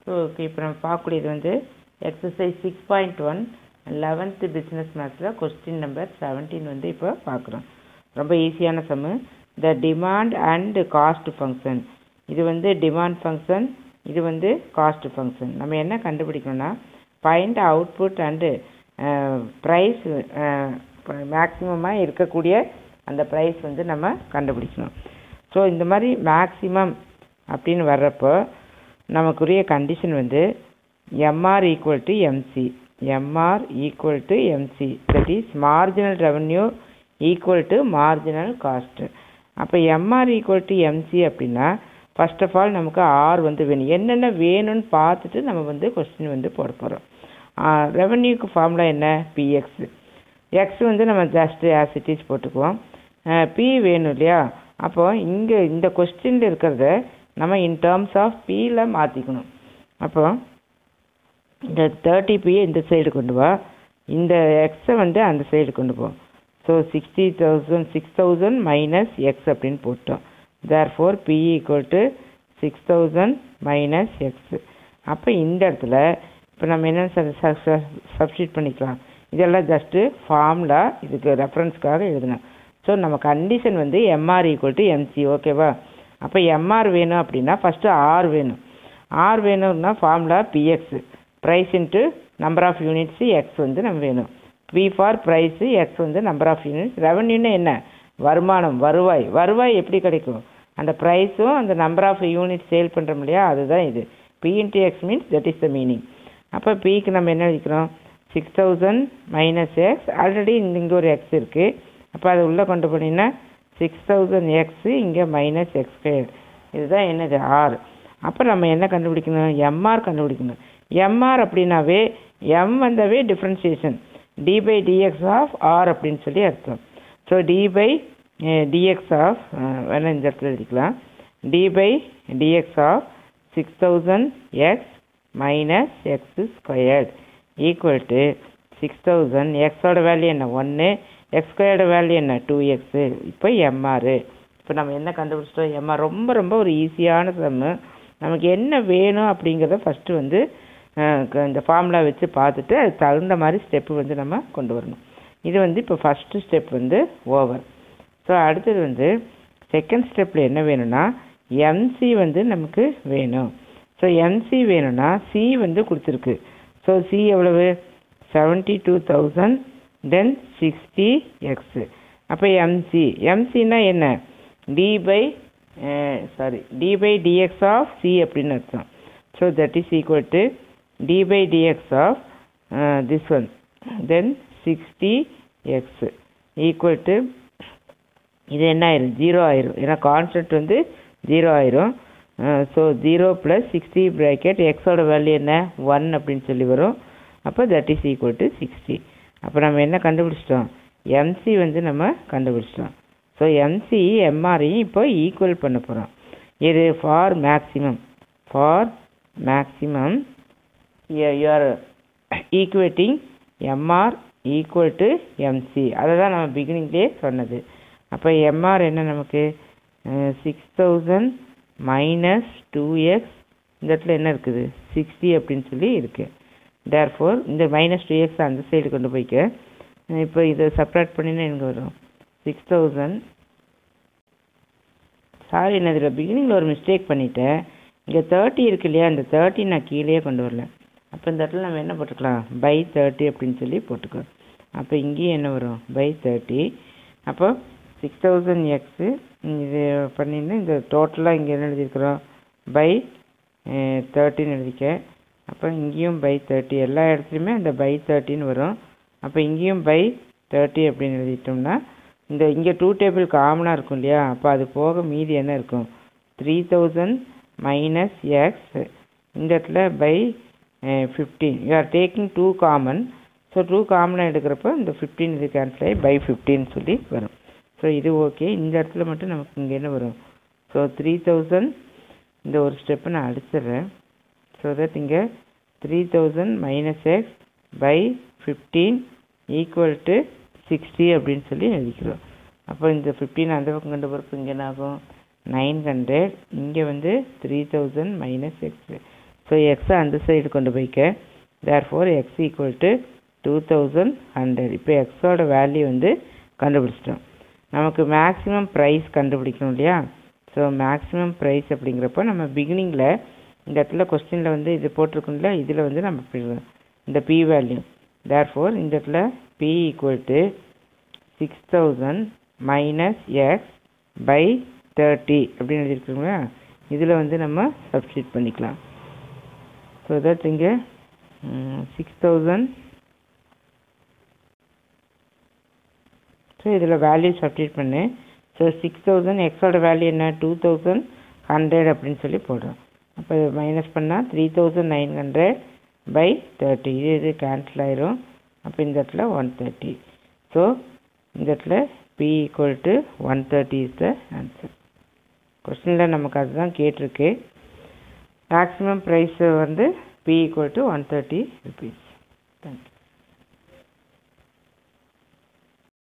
so okay இப்போ நம்ம பார்க்கக்கூடியது வந்து exercise six point one eleventh business மேத்ஸில் கொஸ்டின் நம்பர் செவன்டீன் வந்து இப்போ பார்க்குறோம் ரொம்ப ஈஸியான sum the demand and cost function இது வந்து டிமாண்ட் ஃபங்க்ஷன் இது வந்து காஸ்ட் ஃபங்க்ஷன் நம்ம என்ன கண்டுபிடிக்கணும்னா ஃபைண்ட் அவுட்புட் அண்டு ப்ரைஸ் மேக்ஸிமமாக இருக்கக்கூடிய அந்த ப்ரைஸ் வந்து நம்ம கண்டுபிடிக்கணும் ஸோ இந்த மாதிரி மேக்ஸிமம் அப்படின்னு வர்றப்போ நமக்குரிய கண்டிஷன் வந்து MR equal to MC MR equal to MC that is marginal revenue equal to marginal cost அப்போ எம்ஆர் ஈக்குவல் டு எம்சி அப்படின்னா ஃபர்ஸ்ட் ஆஃப் ஆல் நமக்கு ஆர் வந்து வேணும் என்னென்ன வேணும்னு பார்த்துட்டு நம்ம வந்து கொஸ்டின் வந்து போட போகிறோம் ரெவன்யூக்கு ஃபார்முலா என்ன பிஎக்ஸ் எக்ஸ் வந்து நம்ம ஜஸ்ட் ஆசிட்டிஸ் போட்டுக்குவோம் பி வேணும் இல்லையா அப்போ இங்கே இந்த கொஸ்டினில் இருக்கிறத நம்ம இன் டேர்ம்ஸ் ஆஃப் பியில் மாற்றிக்கணும் அப்போ இந்த தேர்ட்டி பியை இந்த சைடு கொண்டு வா இந்த எக்ஸை வந்து அந்த சைடு கொண்டு போ so sixty thousand six thousand minus X அப்படின்னு போட்டோம் therefore P equal to six thousand minus X அப்போ இந்த இடத்துல இப்போ நம்ம என்ன சப்ஸ்டியூட் பண்ணிக்கலாம் இதெல்லாம் ஜஸ்ட்டு ஃபார்முலா இதுக்கு ரெஃபரன்ஸ்க்காக எழுதணும் ஸோ நம்ம கண்டிஷன் வந்து எம்ஆர் ஈக்குவல் டு எம்சி ஓகேவா அப்போ எம்ஆர் வேணும் அப்படின்னா ஃபஸ்ட்டு ஆர் வேணும் ஆர் வேணும்னா formula PX price into number of units X வந்து நம்ம வேணும் பி ஃபார் ப்ரைஸு எக்ஸ் வந்து நம்பர் ஆஃப் யூனிட்ஸ் ரெவன்யூன்னு என்ன வருமானம் வருவாய் வருவாய் எப்படி கிடைக்கும் அந்த ப்ரைஸும் அந்த நம்பர் ஆஃப் யூனிட் சேல் பண்ணுறோம் இல்லையா அதுதான் இது P into X means that is the meaning அப்போ பிக்கு நம்ம என்ன எழுதிக்கிறோம் six thousand minus X already இங்கே ஒரு எக்ஸ் இருக்குது அப்போ அதை உள்ளே கொண்டு போனீங்கன்னா சிக்ஸ் தௌசண்ட் எக்ஸு இங்கே மைனஸ் எக்ஸ் ஸ்கொயர் இதுதான் என்னது ஆர் அப்போ நம்ம என்ன கண்டுபிடிக்கணும் எம்ஆர் கண்டுபிடிக்கணும் எம்ஆர் அப்படின்னாவே எம் வந்தாவே differentiation d by dx of R அப்படின்னு சொல்லி அர்த்தம் so d by dx of வேணால் இந்த இடத்துல எழுதிக்கலாம் d by dx of six thousand x minus x squared equal to six thousand எக்ஸோட வேல்யூ என்ன ஒன்று எக்ஸ் ஸ்கொயர்டு வேல்யூ என்ன டூ எக்ஸு இப்போ எம்ஆர் இப்போ நம்ம என்ன கண்டுபிடிச்சிட்டோம் எம்ஆர் ரொம்ப ரொம்ப ஒரு ஈஸியான சம்மு நமக்கு என்ன வேணும் அப்படிங்கிறத ஃபஸ்ட்டு வந்து இந்த ஃபார்முலா வச்சு பார்த்துட்டு அதுக்கு தகுந்த மாதிரி ஸ்டெப்பு வந்து நம்ம கொண்டு வரணும் இது வந்து இப்போ ஃபஸ்ட்டு ஸ்டெப் வந்து ஓவர் ஸோ அடுத்தது வந்து செகண்ட் ஸ்டெப்பில் என்ன வேணும்னா எம்சி வந்து நமக்கு வேணும் ஸோ எம்சி வேணும்னா சி வந்து கொடுத்துருக்கு ஸோ சி எவ்வளவு seventy two thousand then sixty x அப்போ எம்சி எம்சின்னா என்ன d by sorry d by dx of C அப்படின்னு அர்த்தம் so that is equal to d by dx of this one then sixty x equal to இது என்ன ஆயிரும் zero ஆயிரும் ஏன்னா கான்ஸ்டன்ட் வந்து ஜீரோ ஆயிரும் so zero plus sixty bracket எக்ஸோட வேல்யூ என்ன ஒன் அப்படின்னு சொல்லி வரும் அப்போ that is equal to sixty அப்போ நம்ம என்ன கண்டுபிடிச்சிட்டோம் எம்சி வந்து நம்ம கண்டுபிடிச்சிட்டோம் ஸோ எம்சி எம்ஆரையும் இப்போ ஈக்குவல் பண்ண போகிறோம் இது for maximum for maximum you're equating MR equal to MC அதை தான் நம்ம பிகினிங்லேயே சொன்னது அப்போ எம்ஆர் என்ன நமக்கு six thousand minus two x இந்த இடத்துல என்ன இருக்குது சிக்ஸ்டி அப்படின்னு சொல்லி இருக்குது தேர் ஃபோர் இந்த மைனஸ் டூ எக்ஸ் அந்த சைடு கொண்டு போய்க்க இப்போ இதை செப்ரேட் பண்ணினா எனக்கு வரும் சிக்ஸ் தௌசண்ட் சாரி நான் இதில் பிகினிங்கில் ஒரு மிஸ்டேக் பண்ணிட்டேன் இங்கே தேர்ட்டி இருக்கு இல்லையா இந்த தேர்ட்டி நான் கீழே கொண்டு வரல அப்போ இந்த இடத்துல நம்ம என்ன போட்டுக்கலாம் பை தேர்ட்டி அப்படின்னு சொல்லி போட்டுக்கோ அப்போ இங்கேயும் என்ன வரும் பை தேர்ட்டி அப்போ சிக்ஸ் தௌசண்ட் எக்ஸு இது பண்ணிங்கன்னா இந்த டோட்டலாக இங்கே என்ன எழுதியிருக்கிறோம் பை தேர்ட்டின்னு எழுதிக்க அப்போ இங்கேயும் பை தேர்ட்டி எல்லா இடத்துலையுமே அந்த பை தேர்ட்டின்னு வரும் அப்போ இங்கேயும் பை தேர்ட்டி அப்படின்னு எழுதிட்டோம்னா இந்த இங்கே டூ டேபிள் காமனாக இருக்கும் இல்லையா அப்போ அது போக மீதி என்ன இருக்கும் த்ரீ தௌசண்ட் மைனஸ் எக்ஸ் இந்த இடத்துல by fifteen you are taking two common so two காமனாக எடுக்கிறப்போ இந்த ஃபிஃப்டீன் இது கேன்சல் ஆகி பை ஃபிஃப்டின் சொல்லி வரும் ஸோ இது ஓகே இந்த இடத்துல மட்டும் நமக்கு இங்கே என்ன வரும் ஸோ த்ரீ தௌசண்ட் இந்த ஒரு ஸ்டெப்பை நான் அடிச்சிடுறேன் ஸோ தட் இங்கே three thousand minus x by fifteen equal to sixty அப்படின்னு சொல்லி எழுதிக்கிறோம் அப்போ இந்த ஃபிஃப்டீன் அந்த பக்கம் கொண்டு போகிறப்ப இங்கே என்ன ஆகும் நைன் ஹண்ட்ரட் இங்கே வந்து three thousand minus x so எக்ஸை அந்த சைடு கொண்டு போய்க்க therefore x equal to two thousand hundred இப்போ எக்ஸோட வேல்யூ வந்து கண்டுபிடிச்சிட்டோம் நமக்கு மேக்ஸிமம் ப்ரைஸ் கண்டுபிடிக்கணும் இல்லையா ஸோ மேக்ஸிமம் ப்ரைஸ் அப்படிங்கிறப்போ நம்ம பிகினிங்கில் இந்த இடத்துல கொஸ்டினில் வந்து இது போட்டிருக்கோம்ல இதில் வந்து நம்ம பி- இந்த பி வேல்யூ தேர் ஃபோர் இந்த இடத்துல P equal to six thousand minus x by thirty அப்படின்னு எழுதியிருக்கோங்களா இதில் வந்து நம்ம சப்ஸ்டியூட் பண்ணிக்கலாம் ஸோ தட் இங்கே சிக்ஸ் தௌசண்ட் ஸோ இதில் வேல்யூ சப்ஸ்டியூட் பண்ணு ஸோ சிக்ஸ் தௌசண்ட் எக்ஸோட வேல்யூ என்ன டூ தௌசண்ட் ஹண்ட்ரட் அப்படின்னு சொல்லி போடுறோம் அப்போ மைனஸ் பண்ணால் three thousand nine hundred by thirty இது இது கேன்சல் ஆயிரும் அப்போ இந்த இடத்துல ஒன் தேர்ட்டி ஸோ இந்த இடத்துல P equal to one thirty is the answer கொஸ்டினில் நமக்கு அதுதான் கேட்டிருக்கு மேக்ஸிமம் ப்ரைஸ் வந்து P equal to one thirty rupees thank you